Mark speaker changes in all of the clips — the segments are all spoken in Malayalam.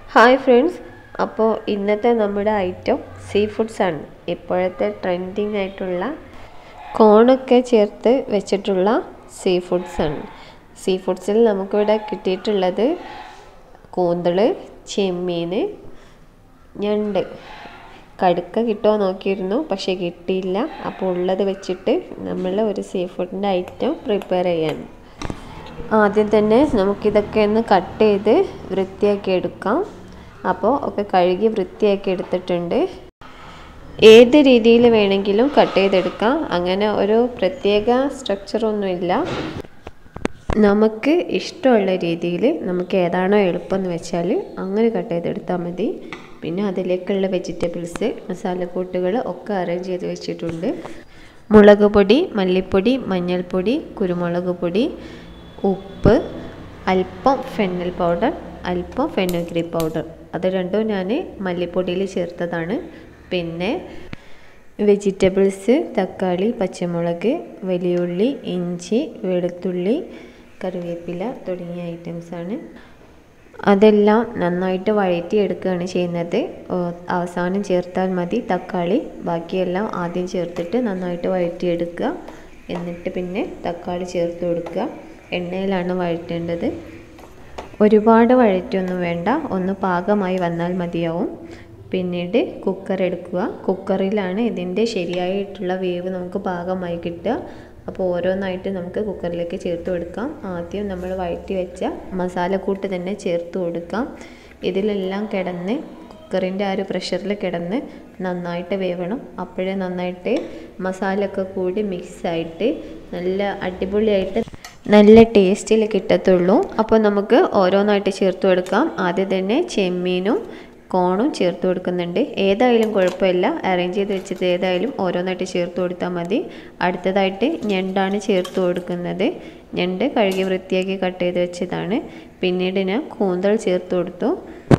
Speaker 1: ഹായ് ഫ്രണ്ട്സ് അപ്പോൾ ഇന്നത്തെ നമ്മുടെ ഐറ്റം സീ ഫുഡ്സ് ആണ് ഇപ്പോഴത്തെ ട്രെൻഡിങ് ആയിട്ടുള്ള കോണൊക്കെ ചേർത്ത് വെച്ചിട്ടുള്ള സീ ഫുഡ്സ് ആണ് സീ ഫുഡ്സിൽ നമുക്കിവിടെ കിട്ടിയിട്ടുള്ളത് കൂന്തൾ ചെമ്മീൻ ഞണ്ട് കടുക്ക കിട്ടുമോ നോക്കിയിരുന്നു പക്ഷേ കിട്ടിയില്ല അപ്പോൾ ഉള്ളത് വെച്ചിട്ട് നമ്മൾ ഒരു സീ ഫുഡിൻ്റെ ഐറ്റം പ്രിപ്പയർ ചെയ്യാണ് ആദ്യം തന്നെ നമുക്കിതൊക്കെ ഒന്ന് കട്ട് ചെയ്ത് വൃത്തിയാക്കി എടുക്കാം അപ്പോൾ ഒക്കെ കഴുകി വൃത്തിയാക്കി എടുത്തിട്ടുണ്ട് ഏത് രീതിയിൽ വേണമെങ്കിലും കട്ട് ചെയ്തെടുക്കാം അങ്ങനെ ഒരു പ്രത്യേക സ്ട്രക്ചറൊന്നുമില്ല നമുക്ക് ഇഷ്ടമുള്ള രീതിയിൽ നമുക്ക് ഏതാണോ എളുപ്പം എന്ന് വെച്ചാൽ അങ്ങനെ കട്ട് ചെയ്തെടുത്താൽ മതി പിന്നെ അതിലേക്കുള്ള വെജിറ്റബിൾസ് മസാലക്കൂട്ടുകൾ ഒക്കെ അറേഞ്ച് ചെയ്ത് വെച്ചിട്ടുണ്ട് മുളക് പൊടി മല്ലിപ്പൊടി മഞ്ഞൾപ്പൊടി കുരുമുളക് പൊടി ഉപ്പ് അല്പം ഫെന്നൽ പൗഡർ അല്പം ഫെനോഗ്രി പൗഡർ അത് രണ്ടും ഞാൻ മല്ലിപ്പൊടിയിൽ ചേർത്തതാണ് പിന്നെ വെജിറ്റബിൾസ് തക്കാളി പച്ചമുളക് വലിയുള്ളി ഇഞ്ചി വെളുത്തുള്ളി കറിവേപ്പില തുടങ്ങിയ ഐറ്റംസാണ് അതെല്ലാം നന്നായിട്ട് വഴറ്റി എടുക്കുകയാണ് ചെയ്യുന്നത് അവസാനം ചേർത്താൽ മതി തക്കാളി ബാക്കിയെല്ലാം ആദ്യം ചേർത്തിട്ട് നന്നായിട്ട് വഴറ്റിയെടുക്കുക എന്നിട്ട് പിന്നെ തക്കാളി ചേർത്ത് കൊടുക്കുക എണ്ണയിലാണ് വഴറ്റേണ്ടത് ഒരുപാട് വഴറ്റൊന്നും വേണ്ട ഒന്ന് പാകമായി വന്നാൽ മതിയാവും പിന്നീട് കുക്കർ എടുക്കുക കുക്കറിലാണ് ഇതിൻ്റെ ശരിയായിട്ടുള്ള വേവ് നമുക്ക് പാകമായി കിട്ടുക അപ്പോൾ ഓരോന്നായിട്ട് നമുക്ക് കുക്കറിലേക്ക് ചേർത്ത് കൊടുക്കാം ആദ്യം നമ്മൾ വഴറ്റി വെച്ച മസാലക്കൂട്ട് തന്നെ ചേർത്ത് കൊടുക്കാം ഇതിലെല്ലാം കിടന്ന് കുക്കറിൻ്റെ ആ ഒരു പ്രഷറിൽ കിടന്ന് നന്നായിട്ട് വേവണം അപ്പോഴേ നന്നായിട്ട് മസാലയൊക്കെ കൂടി മിക്സായിട്ട് നല്ല അടിപൊളിയായിട്ട് നല്ല ടേസ്റ്റിൽ കിട്ടത്തുള്ളൂ അപ്പോൾ നമുക്ക് ഓരോന്നായിട്ട് ചേർത്ത് കൊടുക്കാം ആദ്യം തന്നെ ചെമ്മീനും കോണും ചേർത്ത് കൊടുക്കുന്നുണ്ട് ഏതായാലും കുഴപ്പമില്ല അറേഞ്ച് ചെയ്ത് വെച്ചത് ഏതായാലും ഓരോന്നായിട്ട് ചേർത്ത് കൊടുത്താൽ മതി അടുത്തതായിട്ട് ഞണ്ടാണ് ചേർത്ത് കൊടുക്കുന്നത് ഞണ്ട് കഴുകി വൃത്തിയാക്കി കട്ട് ചെയ്ത് വെച്ചതാണ് പിന്നീട് ഞാൻ കൂന്തൽ ചേർത്ത് കൊടുത്തു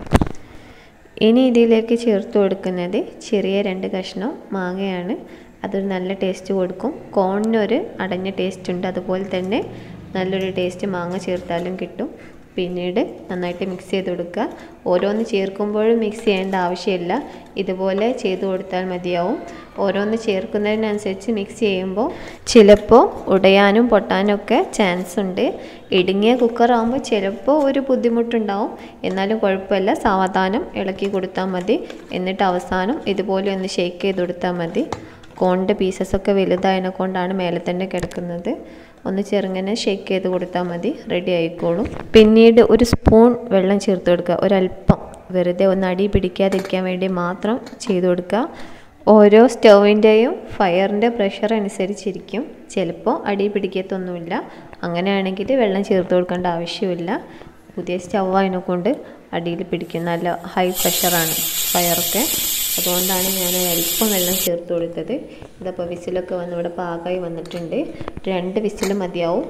Speaker 1: ഇനി ഇതിലേക്ക് ചേർത്ത് കൊടുക്കുന്നത് ചെറിയ രണ്ട് കഷ്ണം മാങ്ങയാണ് അതൊരു നല്ല ടേസ്റ്റ് കൊടുക്കും കോണിനൊരു അടഞ്ഞ ടേസ്റ്റ് ഉണ്ട് അതുപോലെ തന്നെ നല്ലൊരു ടേസ്റ്റ് മാങ്ങ ചേർത്താലും കിട്ടും പിന്നീട് നന്നായിട്ട് മിക്സ് ചെയ്ത് കൊടുക്കുക ഓരോന്ന് ചേർക്കുമ്പോഴും മിക്സ് ചെയ്യേണ്ട ആവശ്യമില്ല ഇതുപോലെ ചെയ്ത് കൊടുത്താൽ മതിയാവും ഓരോന്ന് ചേർക്കുന്നതിനനുസരിച്ച് മിക്സ് ചെയ്യുമ്പോൾ ചിലപ്പോൾ ഉടയാനും പൊട്ടാനും ഒക്കെ ചാൻസ് ഉണ്ട് ഇടുങ്ങിയ കുക്കറാകുമ്പോൾ ചിലപ്പോൾ ഒരു ബുദ്ധിമുട്ടുണ്ടാവും എന്നാലും കുഴപ്പമില്ല സാവധാനം ഇളക്കി കൊടുത്താൽ മതി എന്നിട്ട് അവസാനം ഇതുപോലെ ഒന്ന് ഷേക്ക് ചെയ്ത് കൊടുത്താൽ മതി കോണിൻ്റെ പീസസൊക്കെ വലുതായതിനെ കൊണ്ടാണ് മേലെ തന്നെ കിടക്കുന്നത് ഒന്ന് ചെറുങ്ങനെ ഷേക്ക് ചെയ്ത് കൊടുത്താൽ മതി റെഡി ആയിക്കോളും പിന്നീട് ഒരു സ്പൂൺ വെള്ളം ചേർത്ത് കൊടുക്കുക ഒരല്പം വെറുതെ ഒന്ന് അടി പിടിക്കാതിരിക്കാൻ വേണ്ടി മാത്രം ചെയ്ത് കൊടുക്കുക ഓരോ സ്റ്റൗവിൻ്റെയും ഫയറിൻ്റെ പ്രഷർ അനുസരിച്ചിരിക്കും ചിലപ്പോൾ അടി പിടിക്കത്തൊന്നുമില്ല അങ്ങനെയാണെങ്കിൽ വെള്ളം ചേർത്ത് കൊടുക്കേണ്ട ആവശ്യമില്ല പുതിയ സ്റ്റൗ അതിനെക്കൊണ്ട് അടിയിൽ പിടിക്കും നല്ല ഹൈ പ്രഷറാണ് ഫയറൊക്കെ അതുകൊണ്ടാണ് ഞാൻ അല്പം വെള്ളം ചേർത്ത് കൊടുത്തത് ഇതപ്പോൾ വിസിലൊക്കെ വന്ന് ഇവിടെ പാകമായി വന്നിട്ടുണ്ട് രണ്ട് വിസിൽ മതിയാവും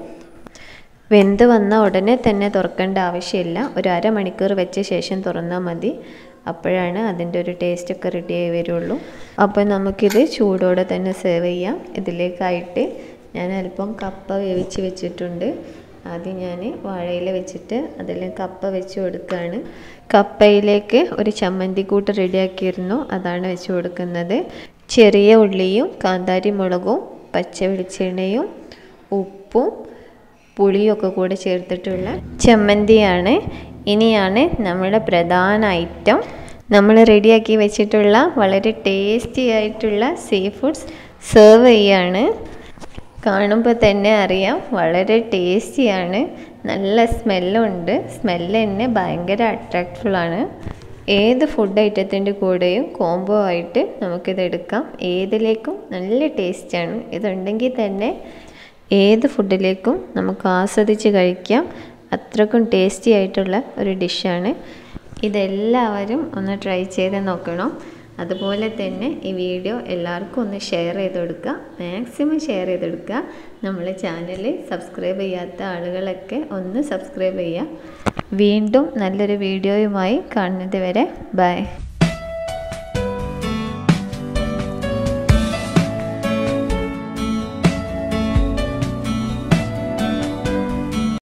Speaker 1: വെന്ത് വന്ന ഉടനെ തന്നെ തുറക്കേണ്ട ആവശ്യമില്ല ഒരു അരമണിക്കൂർ വെച്ച ശേഷം തുറന്നാൽ മതി അപ്പോഴാണ് അതിൻ്റെ ഒരു ടേസ്റ്റൊക്കെ റെഡിയായി വരുള്ളൂ അപ്പോൾ നമുക്കിത് ചൂടോടെ തന്നെ സെർവ് ചെയ്യാം ഇതിലേക്കായിട്ട് ഞാൻ അല്പം കപ്പ വേവിച്ച് വെച്ചിട്ടുണ്ട് ആദ്യം ഞാൻ വാഴയില വെച്ചിട്ട് അതിൽ കപ്പ വെച്ച് കൊടുക്കുകയാണ് കപ്പയിലേക്ക് ഒരു ചമ്മന്തി കൂട്ട് റെഡിയാക്കിയിരുന്നു അതാണ് വെച്ച് കൊടുക്കുന്നത് ചെറിയ ഉള്ളിയും കാന്താരി മുളകും പച്ച വെളിച്ചെണ്ണയും ഉപ്പും പുളിയും ഒക്കെ കൂടെ ചേർത്തിട്ടുള്ള ചമ്മന്തിയാണ് ഇനിയാണ് നമ്മുടെ പ്രധാന ഐറ്റം നമ്മൾ റെഡിയാക്കി വെച്ചിട്ടുള്ള വളരെ ടേസ്റ്റി ആയിട്ടുള്ള സീ ഫുഡ്സ് സെർവ് ചെയ്യാണ് കാണുമ്പോൾ തന്നെ അറിയാം വളരെ ടേസ്റ്റിയാണ് നല്ല സ്മെല്ലുണ്ട് സ്മെല്ല് തന്നെ ഭയങ്കര അട്രാക്റ്റ്ഫുള്ളാണ് ഏത് ഫുഡ് ഐറ്റത്തിൻ്റെ കൂടെയും കോംബോ ആയിട്ട് നമുക്കിത് എടുക്കാം ഏതിലേക്കും നല്ല ടേസ്റ്റാണ് ഇതുണ്ടെങ്കിൽ തന്നെ ഏത് ഫുഡിലേക്കും നമുക്ക് ആസ്വദിച്ച് കഴിക്കാം അത്രക്കും ടേസ്റ്റി ആയിട്ടുള്ള ഒരു ഡിഷാണ് ഇതെല്ലാവരും ഒന്ന് ട്രൈ ചെയ്ത് നോക്കണം അതുപോലെ തന്നെ ഈ വീഡിയോ എല്ലാവർക്കും ഒന്ന് ഷെയർ ചെയ്ത് കൊടുക്കുക മാക്സിമം ഷെയർ ചെയ്ത് കൊടുക്കുക നമ്മളെ ചാനൽ സബ്സ്ക്രൈബ് ചെയ്യാത്ത ആളുകളൊക്കെ ഒന്ന് സബ്സ്ക്രൈബ് ചെയ്യുക വീണ്ടും നല്ലൊരു വീഡിയോയുമായി കാണുന്നത് വരെ ബൈ